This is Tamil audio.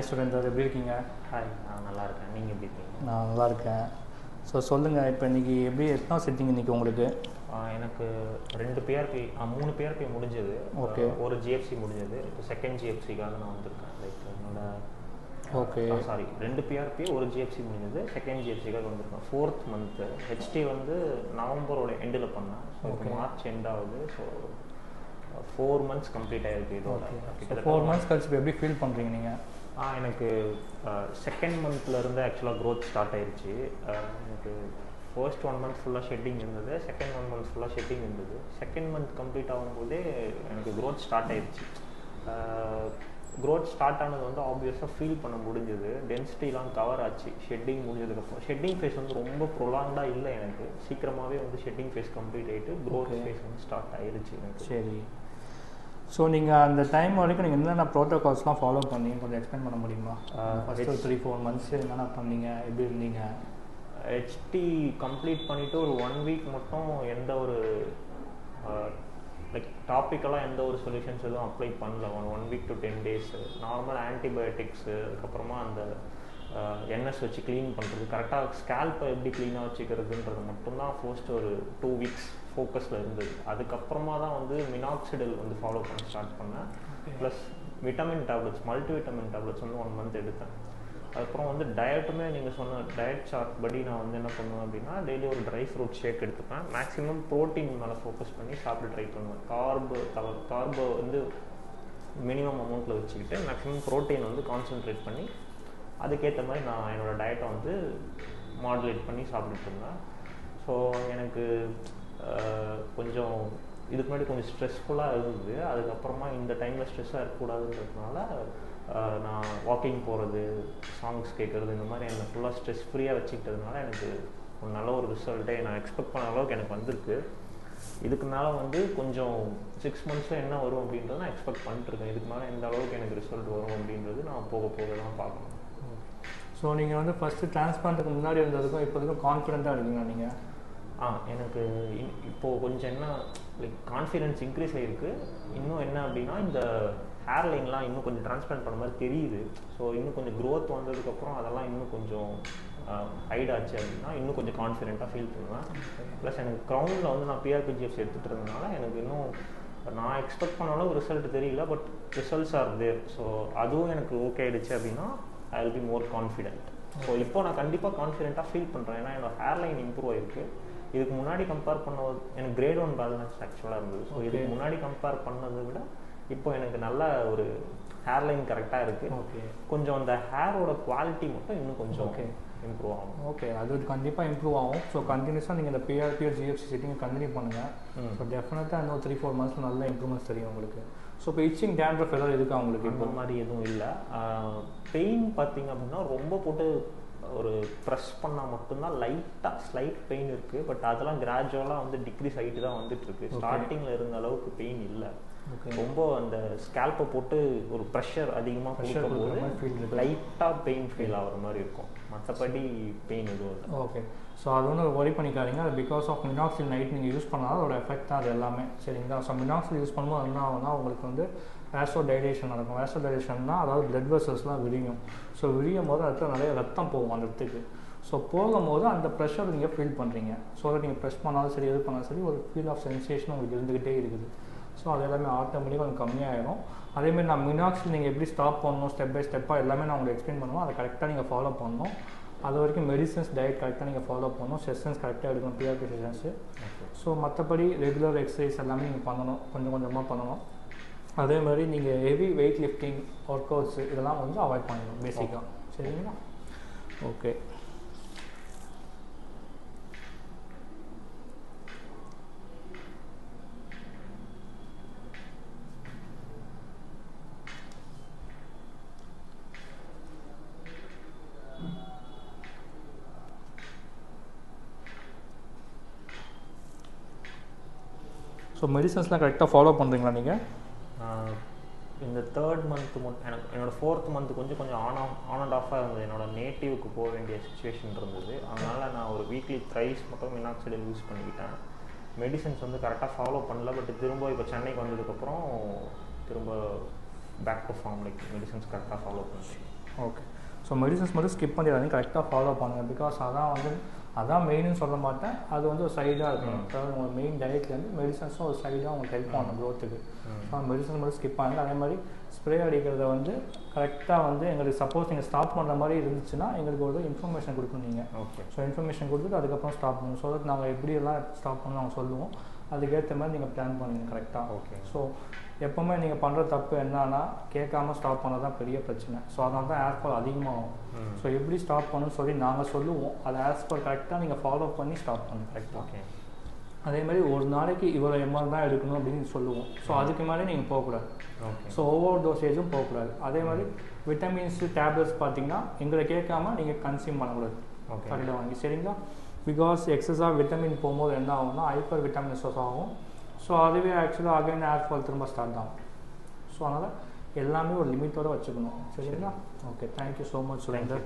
ஹாய் சுரேந்தர் எப்படி இருக்கீங்க ஹாய் நான் நல்லா இருக்கேன் நீங்கள் எப்படி இருக்கீங்க நான் நல்லா இருக்கேன் ஸோ சொல்லுங்கள் இப்போ இன்றைக்கி எப்படி எத்தனை செட்டிங் இன்றைக்கி உங்களுக்கு ஆ, எனக்கு ரெண்டு பிஆர்பி மூணு பிஆர்பி முடிஞ்சது Okay. ஆ, ஒரு ஜிஎஃப்சி முடிஞ்சது இப்போ செகண்ட் ஜிஎஃப்சிக்காக நான் வந்திருக்கேன் லைக் என்னோட ஓகே சாரி ரெண்டு பிஆர்பி ஒரு ஜிஎஃப்சி முடிஞ்சது செகண்ட் ஜிஎஃப்சிக்காக வந்திருக்கேன் ஃபோர்த் மந்த்து ஹெச்டி வந்து நவம்பரோட எண்டில் பண்ணேன் ஸோ இப்போ Okay. மார்ச் எண்ட் ஆகுது ஸோ ஃபோர் மந்த்ஸ் கம்ப்ளீட் ஆயிருக்கு இதோட ஓகே ஸோ கிட்டத்தட்ட ஃபோர் மந்த்ஸ் கழிச்சு இப்போ எப்படி ஃபீல் பண்ணுறீங்க நீங்கள் ஆ எனக்கு செகண்ட் மந்த்ல இருந்து ஆக்சுவலாக க்ரோத் ஸ்டார்ட் ஆயிருச்சு அஹ், எனக்கு ஃபர்ஸ்ட் ஒன் மந்த் ஃபுல்லாக ஷெட்டிங் இருந்தது செகண்ட் ஒன் மந்த் ஃபுல்லாக ஷெட்டிங் இருந்தது செகண்ட் மந்த் கம்ப்ளீட் ஆகும்போதே எனக்கு க்ரோத் ஸ்டார்ட் ஆயிருச்சு க்ரோத் ஸ்டார்ட் ஆனது வந்து ஆப்வியஸாக ஃபீல் பண்ண முடிஞ்சது டென்சிட்டிலாம் கவர் ஆச்சு ஷெட்டிங் முடிஞ்சதுக்கப்புறம் ஷெட்டிங் ஃபேஸ் வந்து ரொம்ப ப்ரொலாங்டாக இல்லை எனக்கு சீக்கிரமாகவே வந்து ஷெட்டிங் ஃபேஸ் கம்ப்ளீட் ஆகிட்டு க்ரோத் Okay. ஃபேஸ் வந்து ஸ்டார்ட் ஆயிருச்சு எனக்கு சரி ஸோ நீங்கள் அந்த டைம் வரைக்கும் நீங்கள் என்னென்ன ப்ரோட்டோகால்ஸ்லாம் ஃபாலோ பண்ணீங்க கொஞ்சம் எக்ஸ்பிளைன் பண்ண முடியுமா ஆஹ் ஃபஸ்ட்டு ஒரு த்ரீ ஃபோர் மந்த்ஸ் என்னென்ன பண்ணீங்க எப்படி இருந்தீங்க ஹெச்டி கம்ப்ளீட் பண்ணிவிட்டு ஒரு ஒன் வீக் மட்டும் எந்த ஒரு லைக் டாப்பிக்கெல்லாம் எந்த ஒரு சொல்யூஷன்ஸ் எதுவும் அப்ளை பண்ணல one one week to ten days normal antibiotics அதுக்கப்புறமா அந்த என்எஸ் வச்சு க்ளீன் பண்ணுறது கரெக்டாக ஸ்கேல்ப்பை எப்படி க்ளீனாக வச்சுக்கிறதுன்றது மட்டும்தான் ஃபர்ஸ்ட் ஒரு டூ வீக்ஸ் ஃபோக்கஸில் இருந்தது அதுக்கப்புறமா தான் வந்து மினாக்சிடல் வந்து ஃபாலோ பண்ண ஸ்டார்ட் பண்ணேன் plus vitamin tablets multi vitamin tablets வந்து ஒன் மந்த் எடுத்தேன் அதுக்கப்புறம் வந்து டயட்டுமே நீங்கள் சொன்ன டயட் சார்ட் படி நான் வந்து என்ன பண்ணுவேன் அப்படின்னா டெய்லி ஒரு ட்ரை ஃப்ரூட் ஷேக் எடுத்துப்பேன் மேக்ஸிமம் ப்ரோட்டீன் மேலே ஃபோக்கஸ் பண்ணி சாப்பிட ட்ரை பண்ணுவேன் கார்பு தவிர கார்போ வந்து மினிமம் அமௌண்ட்டில் வச்சுக்கிட்டு மேக்ஸிமம் ப்ரோட்டீன் வந்து கான்சென்ட்ரேட் பண்ணி அதுக்கேற்ற மாதிரி நான் என்னோடய டயட்டை வந்து மாடுலேட் பண்ணி சாப்பிட்டுட்டு இருந்தேன் ஸோ எனக்கு அஹ், கொஞ்சம் இதுக்கு முன்னாடி கொஞ்சம் ஸ்ட்ரெஸ்ஃபுல்லாக இருந்தது அதுக்கப்புறமா இந்த டைமில் ஸ்ட்ரெஸ்ஸாக இருக்கக்கூடாதுன்றதுனால அஹ், நான் வாக்கிங் போகிறது சாங்ஸ் கேட்குறது இந்த மாதிரி என்னை ஃபுல்லாக ஸ்ட்ரெஸ் ஃப்ரீயாக வச்சுக்கிட்டதுனால எனக்கு ஒரு நல்ல ஒரு ரிசல்ட்டே நான் எக்ஸ்பெக்ட் பண்ண அளவுக்கு எனக்கு வந்திருக்கு இதுக்கு மேலே வந்து கொஞ்சம் சிக்ஸ் மந்த்ஸில் என்ன வரும் அப்படின்றத நான் எக்ஸ்பெக்ட் பண்ணிட்டுருக்கேன் இதுக்கு மேலே எந்த அளவுக்கு எனக்கு ரிசல்ட் வரும் அப்படின்றது நான் போக போக தான் பார்க்கணும் ஸோ நீங்கள் வந்து ஃபஸ்ட்டு டிரான்ஸ்பிளான்ட்டுக்கு முன்னாடி இருந்ததுக்கும் இப்போ வரைக்கும் கான்ஃபிடென்ட்டாக இருக்கீங்களா நீங்கள் ஆ எனக்கு இன்- இப்போ கொஞ்சம் என்ன லைக் கான்ஃபிடென்ஸ் இன்க்ரீஸ் ஆகிருக்கு இன்னும் என்ன அப்படின்னா இந்த ஹேர் லைன்லாம் இன்னும் கொஞ்சம் டிரான்ஸ்பிளான்ட் பண்ண மாதிரி தெரியுது ஸோ இன்னும் கொஞ்சம் growth வந்ததுக்கப்புறம் அதெல்லாம் இன்னும் கொஞ்சம் ஹைட் ஆச்சு அப்படின்னா இன்னும் கொஞ்சம் கான்ஃபிடென்ட்டாக ஃபீல் பண்ணுவேன் ப்ளஸ் எனக்கு க்ரௌண்டில் வந்து நான் பிஆர்பிஜிஎஃப்ஸ் எடுத்துகிட்டு இருந்தனால எனக்கு இன்னும் நான் எக்ஸ்பெக்ட் பண்ண அளவு ரிசல்ட் தெரியல but results are there so அதுவும் எனக்கு ஓகே ஆயிடுச்சு அப்படின்னா I will be more confident so இப்போ நான் கண்டிப்பாக கான்ஃபிடென்ட்டாக ஃபீல் பண்ணுறேன் ஏன்னா என்னோட ஹேர்லைன் இம்ப்ரூவ் ஆயிருக்கு இதுக்கு முன்னாடி கம்பேர் பண்ண எனக்கு கிரேட் ஒன் பேலன்ஸ் ஆக்சுவலாக இருந்தது ஸோ இதுக்கு Okay. முன்னாடி கம்பேர் பண்ணதை விட இப்போ எனக்கு நல்ல ஒரு ஹேர்லைன் கரெக்டாக இருக்குது ஓகே கொஞ்சம் அந்த ஹேரோட குவாலிட்டி மட்டும் இன்னும் கொஞ்சம் Okay. இம்ப்ரூவ் ஆகும் ஓகே அது கண்டிப்பாக இம்ப்ரூவ் ஆகும் ஸோ கண்டினியூஸாக நீங்கள் இந்த பிஆர்பிஆர் ஜிஎஃப்சி செட்டிங்கை கண்டினியூ பண்ணுங்கள் ம். ஸோ டெஃபினட்டாக இன்னும் த்ரீ ஃபோர் மந்த்ஸ் நல்ல இம்ப்ரூவ்மெண்ட்ஸ் தெரியும் உங்களுக்கு ஸோ இப்போ இச்சிங் டேண்ட்ரஃப் ஏதாவது இருக்கா உங்களுக்கு இந்த இப்போ மாதிரி எதுவும் இல்லை பெயின் பார்த்தீங்க அப்படின்னா ரொம்ப போட்டு ஒரு ப்ரெஸ் பண்ணால் மட்டும்தான் லைட்டாக ஸ்லைட் பெயின் இருக்குது பட் அதெல்லாம் கிராஜுவலாக வந்து டிக்ரீஸ் ஆகிட்டு தான் வந்துட்டு இருக்கு Okay. ஸ்டார்டிங்கில் இருந்த அளவுக்கு பெயின் இல்லை ஓகே ரொம்ப அந்த ஸ்கேல்ப்பை போட்டு ஒரு ப்ரெஷர் அதிகமாக Pressure கொடுக்கும் கொடுக்குற மாதிரி feel போது இருக்கு. லைட்டாக பெயின் ஃபீல் ஆகிற மாதிரி இருக்கும் மற்றபடி பெயின் எதுவும் இல்லை ஓகே ஸோ அது வந்து ஒரி பண்ணிக்காதீங்க அது பிகாஸ் ஆஃப் மினாக்சில் நைட் நீங்கள் யூஸ் பண்ணாலும் அதோட எஃபெக்ட் தான் அது எல்லாமே சரிங்களா ஸோ மினாக்சில் யூஸ் பண்ணும்போது என்ன ஆகும்னா உங்களுக்கு வந்து வேசோ டைலேஷன் நடக்கும் வேசோ டைலேஷன்னா அதாவது பிளட் வெசல்ஸ்லாம் விரியும் ஸோ விரியும் போது அதுக்கு நிறைய ரத்தம் போகும் அந்த இடத்துக்கு ஸோ போகும்போது அந்த ப்ரெஷர் நீங்கள் ஃபீல் பண்ணுறீங்க ஸோ அதை நீங்கள் ப்ரெஸ் பண்ணாலும் சரி எது பண்ணாலும் சரி ஒரு ஃபீல் ஆஃப் சென்சேஷன் உங்களுக்கு இருந்துக்கிட்டே இருக்குது ஸோ அது எல்லாமே ஆட்டோமேட்டிக்காக கொஞ்சம் கம்மியாயிடும் அதேமாதிரி நான் மினாக்ஸில் நீங்கள் எப்படி ஸ்டாப் பண்ணணும் ஸ்டெப் பை ஸ்டெப்பாக எல்லாமே நான் உங்களுக்கு எக்ஸ்பிளைன் பண்ணுவோம் அதை கரெக்டாக நீங்கள் ஃபாலோ பண்ணணும் அது வரைக்கும் மெடிசன்ஸ் டயட் கரெக்டாக நீங்கள் ஃபாலோ பண்ணணும் செஷன்ஸ் கரெக்டாக எடுக்கணும் பிஆர்பி செஷன்ஸு ஸோ மற்றபடி ரெகுலர் எக்ஸசைஸ் எல்லாமே நீங்கள் பண்ணணும் கொஞ்சம் கொஞ்சமாக பண்ணணும் அதே மாதிரி நீங்கள் heavy weight lifting workouts இதெல்லாம் வந்து அவாய்ட் பண்ணணும் பேசிக்காக சரிங்களா ஓகே ஸோ மெடிசன்ஸ்லாம் கரெக்டாக ஃபாலோ பண்ணுறீங்களா நீங்கள் ஆஹ் இந்த தேர்ட் மந்த் மட்டும் எனக்கு என்னோட ஃபோர்த் மந்த் கொஞ்சம் கொஞ்சம் ஆன் ஆஃப் ஆன் அண்ட் ஆஃபாக இருந்தது என்னோட நேட்டிவ்க்கு போக வேண்டிய சுச்சுவேஷன் இருந்தது அதனால் நான் ஒரு வீக்லி த்ரைஸ் மட்டும் மினாக்சிடல் யூஸ் பண்ணிக்கிட்டேன் மெடிசன்ஸ் வந்து கரெக்டாக ஃபாலோ பண்ணல பட் திரும்ப இப்போ சென்னைக்கு வந்ததுக்கப்புறம் திரும்ப back to form like medicines கரெக்டாக ஃபாலோ பண்ணுறேன் ஓகே ஸோ மெடிசன்ஸ் மட்டும் ஸ்கிப் பண்ணிடாதீங்க கரெக்டாக ஃபாலோ பண்ணுங்கள் பிகாஸ் அதான் வந்து அதான் மெயின்னு சொல்ல மாட்டேன் அது வந்து ஒரு சைடாக இருக்கும் அதாவது உங்கள் மெயின் டயட்லேருந்து மெடிசன்ஸும் ஒரு சைடாக உங்களுக்கு ஹெல்ப் பண்ணும் க்ரோத்துக்கு ஸோ மெடிசன் மட்டும் ஸ்கிப் பண்ணுங்க அதே மாதிரி ஸ்ப்ரே அடிக்கிறத வந்து கரெக்டாக வந்து எங்களுக்கு சப்போஸ் நீங்கள் ஸ்டாப் பண்ணுற மாதிரி இருந்துச்சுன்னா எங்களுக்கு ஒரு இன்ஃபர்மேஷன் கொடுக்கணும் நீங்கள் ஓகே ஸோ இன்ஃபர்மேஷன் கொடுத்துட்டு அதுக்கப்புறம் ஸ்டாப் பண்ணணும் ஸோ தட் நாங்கள் எப்படியெல்லாம் ஸ்டாப் பண்ணணும் நாங்கள் சொல்லுவோம் அதுக்கேற்ற மாதிரி நீங்கள் பிளான் பண்ணுங்க கரெக்டாக ஓகே ஸோ எப்போவுமே நீங்கள் பண்ணுற தப்பு என்னன்னா கேட்காம ஸ்டாப் பண்ணது தான் பெரிய பிரச்சனை ஸோ அதனால தான் ஏர் ஃபால் அதிகமாகும் ம் ஸோ எப்படி ஸ்டாப் பண்ணணும்னு சொல்லி நாங்கள் சொல்லுவோம் அதை ஆஸ் பர் கரெக்டாக நீங்கள் ஃபாலோ பண்ணி ஸ்டாப் பண்ணுங்க கரெக்டாக ஓகே அதே மாதிரி ஒரு நாளைக்கு இவ்வளோ எம்எல் தான் எடுக்கணும் அப்படின்னு சொல்லுவோம் ஸோ அதுக்கு மேலே நீங்கள் போகக்கூடாது ஓகே ஸோ ஒவ்வொரு டோசேஜும் போகக்கூடாது அதே மாதிரி விட்டமின்ஸ் டேப்லெட்ஸ் பார்த்தீங்கன்னா எங்களை கேட்காம நீங்கள் கன்சியூம் பண்ணக்கூடாது ஓகே கடையில் வாங்கி சரிங்களா பிகாஸ் எக்ஸஸாக விட்டமின் போகும்போது என்ன ஆகும்னா ஹைப்பர் விட்டமின்ஸஸ் ஆகும் ஸோ அதுவே ஆக்சுவலாக அகைன் ஏர் ஃபால் திரும்ப ஸ்டார்ட் ஆகும் ஸோ அதனால் எல்லாமே ஒரு லிமிட்டோட வச்சுக்கணும் சரிங்களா okay thank you so much Surender